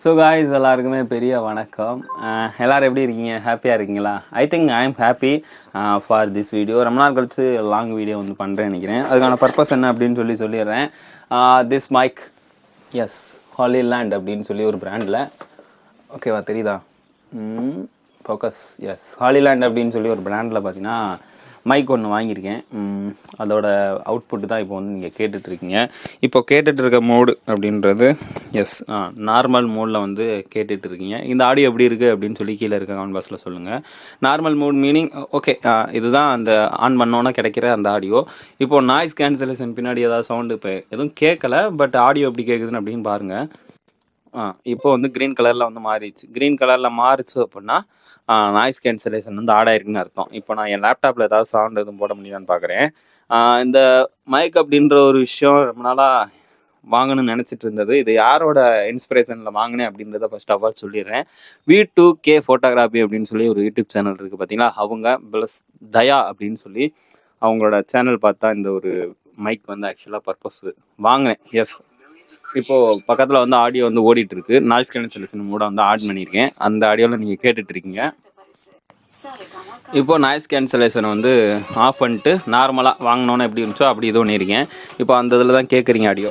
so guys எல்லாருக்குமே பெரிய வணக்கம் அஹ் எல்லாரும் எப்படி இருக்கீங்க ஹாப்பியாக இருக்கீங்களா I think I am happy for this video ரொம்ப நாள் கழிச்சு லாங் வீடியோ வந்து பண்ணுறேன் நினைக்கிறேன் அதுக்கான பர்பஸ் என்ன அப்படின்னு சொல்லி சொல்லிடுறேன் திஸ் மைக் எஸ் ஹாலிலேண்ட் அப்படின்னு சொல்லி ஒரு பிராண்டில் ஓகேவா தெரியுதா ஃபோக்கஸ் எஸ் ஹாலிலேண்ட் அப்படின்னு சொல்லி ஒரு பிராண்டில் பார்த்தீங்கன்னா மைக் ஒன்று வாங்கியிருக்கேன் ம், அதோட அவுட்புட் தான் இப்போ வந்து நீங்கள் கேட்டுட்ருக்கீங்க இப்போ கேட்டுட்டு இருக்க மோடு அப்படின்றது எஸ் நார்மல் மோடில் வந்து கேட்டுட்டு இருக்கீங்க இந்த ஆடியோ எப்படி இருக்குது அப்படின்னு சொல்லி கீழே இருக்க கமெண்ட் பாக்ஸில் சொல்லுங்கள் நார்மல் மோட் மீனிங் ஓகே இதுதான் அந்த ஆன் பண்ணோன்னே கிடைக்கிற அந்த ஆடியோ இப்போ நாய்ஸ் கேன்சலேஷன் பின்னாடி ஏதாவது சவுண்டு இப்போ எதுவும் கேட்கல பட் ஆடியோ எப்படி கேட்குதுன்னு அப்படின்னு பாருங்கள் ஆ இப்போ வந்து க்ரீன் கலரில் வந்து மாறிடுச்சு க்ரீன் கலரில் மாறிச்சு அப்படின்னா நாய்ஸ் கேன்சலேஷன் வந்து ஆட் ஆயிருக்குன்னு அர்த்தம் இப்போ நான் என் லேப்டாப்பில் ஏதாவது சவுண்ட் எதுவும் போட முடியுதான்னு பார்க்குறேன் இந்த மைக் அப்படின்ற ஒரு விஷயம் ரொம்ப நாளாக வாங்கணும்னு நினச்சிட்டு இருந்தது இது யாரோட இன்ஸ்பிரேஷனில் வாங்கினேன் அப்படின்றத ஃபர்ஸ்ட் ஆஃப் ஆல் சொல்லிடுறேன் வி டூ கே ஃபோட்டோகிராஃபி அப்படின்னு சொல்லி ஒரு யூடியூப் சேனல் இருக்குது பார்த்தீங்களா அவங்க ப்ளஸ் தயா அப்படின்னு சொல்லி அவங்களோட சேனல் பார்த்தா இந்த ஒரு மைக் வந்து ஆக்சுவலாக பர்பஸ் வாங்கினேன் எஸ் இப்போ பக்கத்தில் வந்து ஆடியோ வந்து ஓடிட்டு இருக்கு நாய்ஸ் கேன்சலேஷன் கூட வந்து ஆட் பண்ணியிருக்கேன் அந்த ஆடியோவில் நீங்கள் கேட்டுட்டு இருக்கீங்க இப்போ நாய்ஸ் கேன்சலேஷனை வந்து ஆஃப் பண்ணிட்டு நார்மலாக வாங்கினோன்னு எப்படி இருந்துச்சோ அப்படி இது பண்ணியிருக்கேன் இப்போ அந்த இதில் தான் கேட்குறீங்க ஆடியோ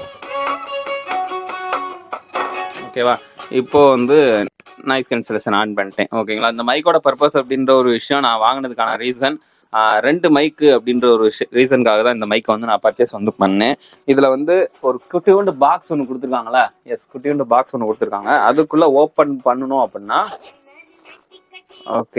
ஓகேவா இப்போ வந்து நாய்ஸ் கேன்சலேஷன் ஆன் பண்ணிட்டேன் ஓகேங்களா இந்த மைக்கோட பர்பஸ் அப்படின்ற ஒரு விஷயம் நான் வாங்கினதுக்கான ரீசன் ரெண்டு மைக்கு அப்படின்ற ஒரு ரீசனுக்காக தான் இந்த மைக்கை வந்து நான் பர்ச்சேஸ் வந்து பண்ணேன் இதில் வந்து ஒரு குட்டியோண்டு பாக்ஸ் ஒன்று கொடுத்துருக்காங்களா எஸ் குட்டியோண்டு பாக்ஸ் ஒன்று கொடுத்துருக்காங்க அதுக்குள்ளே ஓப்பன் பண்ணணும் அப்படின்னா ஓகே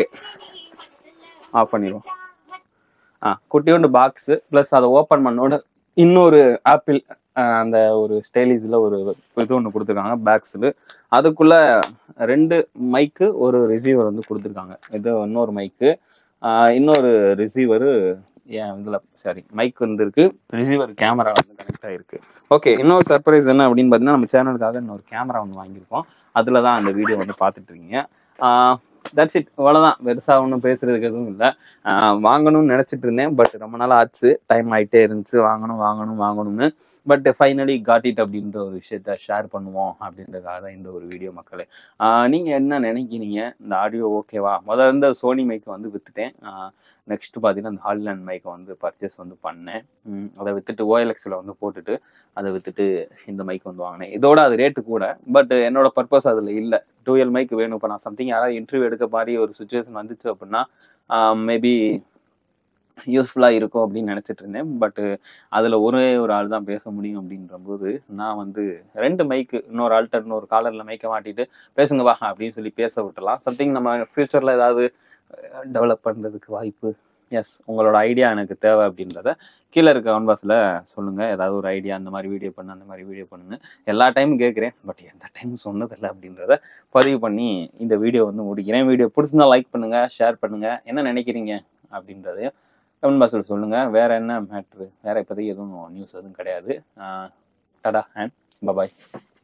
ஆஃப் பண்ணிடுவோம் ஆ குட்டியோண்டு பாக்ஸு ப்ளஸ் அதை ஓப்பன் பண்ணோட இன்னொரு ஆப்பிள் அந்த ஒரு ஸ்டைலிஸில் ஒரு இது ஒன்று கொடுத்துருக்காங்க பேக்ஸில் அதுக்குள்ளே ரெண்டு மைக்கு ஒரு ரிசீவர் வந்து கொடுத்துருக்காங்க இது இன்னொரு மைக்கு இன்னொரு ரிசீவரு ஏன் இதில் சாரி மைக் வந்து இருக்கு ரிசீவர் கேமரா வந்து கனெக்ட் ஆகிருக்கு ஓகே இன்னொரு சர்ப்ரைஸ் என்ன அப்படின்னு பார்த்தீங்கன்னா நம்ம சேனலுக்காக இன்னொரு கேமரா ஒன்று வாங்கியிருக்கோம் அதில் தான் அந்த வீடியோ வந்து பார்த்துட்டு இருக்கீங்க தட்ஸ் இட் அவ்வளோதான் பெருசாக ஒன்றும் பேசுறதுக்கு எதுவும் இல்லை வாங்கணும்னு நினச்சிட்டு இருந்தேன் பட் ரொம்ப நாள் ஆச்சு டைம் ஆகிட்டே இருந்துச்சு வாங்கணும் வாங்கணும் வாங்கணும்னு பட் ஃபைனலி காட் இட் அப்படின்ற ஒரு விஷயத்த ஷேர் பண்ணுவோம் அப்படின்றதுக்காக தான் இந்த ஒரு வீடியோ மக்களே நீங்கள் என்ன நினைக்கிறீங்க இந்த ஆடியோ ஓகேவா முதல்ல இருந்த சோனி மைக்கை வந்து விற்றுட்டேன் நெக்ஸ்ட் பார்த்தீங்கன்னா இந்த ஹாலிலேண்ட் மைக்கை வந்து பர்ச்சேஸ் வந்து பண்ணேன் ம், அதை விற்றுட்டு ஓஎல்எக்ஸில் வந்து போட்டுட்டு அதை விற்றுட்டு இந்த மைக் வந்து வாங்கினேன் இதோட அது ரேட்டு கூட பட் என்னோட பர்பஸ் அதில் இல்லை டூஎல் மைக் வேணும் இப்போ நான் சம்திங் யாராவது இன்டர்வியூ எடுக்க மாதிரி ஒரு சுச்சுவேஷன் வந்துச்சு அப்படின்னா மேபி யூஸ்ஃபுல்லாக இருக்கும் அப்படின்னு நினச்சிட்டு இருந்தேன் பட் அதில் ஒரே ஒரு ஆள் தான் பேச முடியும் அப்படின்ற போது நான் வந்து ரெண்டு மைக்கு இன்னொரு ஆள்கிட்ட இன்னொரு காலரில் மைக்கை மாட்டிட்டு பேசுங்க வா அப்படின்னு சொல்லி பேச விட்டுலாம் சம்திங் நம்ம ஃப்யூச்சரில் ஏதாவது டெவலப் பண்ணுறதுக்கு வாய்ப்பு எஸ் உங்களோட ஐடியா எனக்கு தேவை அப்படின்றத கீழே இருக்க கன்வாஸில் சொல்லுங்கள் ஏதாவது ஒரு ஐடியா அந்த மாதிரி வீடியோ பண்ணு அந்த மாதிரி வீடியோ பண்ணுங்க எல்லா டைமும் கேட்குறேன் பட் எந்த டைம் சொன்னதில்லை அப்படின்றத பதிவு பண்ணி இந்த வீடியோ வந்து முடிக்கிறேன் வீடியோ பிடிச்சிருந்தா லைக் பண்ணுங்கள் ஷேர் பண்ணுங்கள் என்ன நினைக்கிறீங்க அப்படின்றதையும் கமெண்ட் பாக்ஸில் சொல்லுங்கள் வேறு என்ன மேட்ரு வேறு இப்போதைக்கு எதுவும் நியூஸ் எதுவும் கிடையாது டடா அண்ட் பபாய்